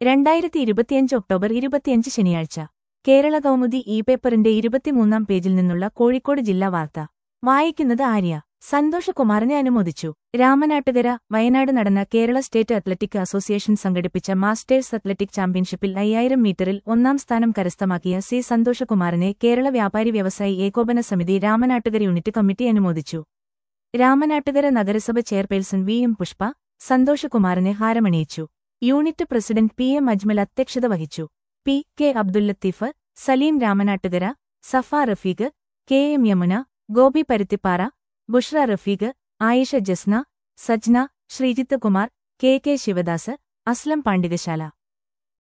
രണ്ടായിരത്തി ഇരുപത്തിയഞ്ച് ഒക്ടോബർ ഇരുപത്തിയഞ്ച് ശനിയാഴ്ച കേരള കൗമുദി ഇ പേപ്പറിന്റെ ഇരുപത്തിമൂന്നാം പേജിൽ നിന്നുള്ള കോഴിക്കോട് ജില്ലാ വാർത്ത വായിക്കുന്നത് ആര്യ സന്തോഷകുമാറിനെ അനുമോദിച്ചു രാമനാട്ടുകര വയനാട് നടന്ന കേരള സ്റ്റേറ്റ് അത്ലറ്റിക് അസോസിയേഷൻ സംഘടിപ്പിച്ച മാസ്റ്റേഴ്സ് അത്ലറ്റിക് ചാമ്പ്യൻഷിപ്പിൽ അയ്യായിരം മീറ്ററിൽ ഒന്നാം സ്ഥാനം കരസ്ഥമാക്കിയ സി സന്തോഷകുമാറിനെ കേരള വ്യാപാരി വ്യവസായി ഏകോപന സമിതി രാമനാട്ടുകര യൂണിറ്റ് കമ്മിറ്റി അനുമോദിച്ചു രാമനാട്ടുകര നഗരസഭ ചെയർപേഴ്സൺ വി എം പുഷ്പ സന്തോഷകുമാറിനെ ഹാരമണിയിച്ചു unit president P M Ajmal അധ്യക്ഷത വഹിച്ചു P K Abdul Latheef Saleem Ramanattukara Safa Rafeeq K M Yamuna Gopi Paruthippara Bushra Rafeeq Ayisha Jasna Sajna Sreejith Kumar K K Sivadas Aslam Pandikasala